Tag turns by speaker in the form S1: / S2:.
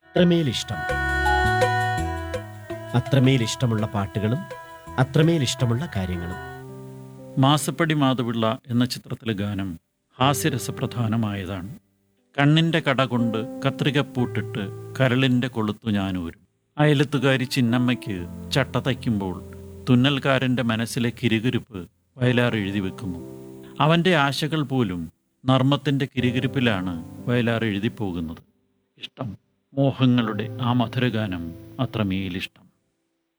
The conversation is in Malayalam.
S1: അത്രമേൽ ഇഷ്ടം അത്രമേൽ ഇഷ്ടമുള്ള പാട്ടുകളും അത്രമേൽ ഇഷ്ടമുള്ള കാര്യങ്ങളും
S2: മാസപ്പടി മാധവിള്ള എന്ന ചിത്രത്തിലെ ഗാനം ഹാസ്യരസപ്രധാനമായതാണ് കണ്ണിൻ്റെ കട കൊണ്ട് കത്രികപ്പൂട്ടിട്ട് കരളിൻ്റെ കൊളുത്തു ഞാനൂരും അയലത്തുകാരി ചിന്നമ്മയ്ക്ക് ചട്ട തയ്ക്കുമ്പോൾ തുന്നൽക്കാരൻ്റെ മനസ്സിലെ കിരുകിരുപ്പ് വയലാർ എഴുതി വെക്കുന്നു അവൻ്റെ ആശകൾ പോലും നർമ്മത്തിൻ്റെ കിരുകിരുപ്പിലാണ് വയലാർ എഴുതിപ്പോകുന്നത് ഇഷ്ടം മോഹങ്ങളുടെ ആ മധുരഗാനം അത്രമേലിഷ്ടം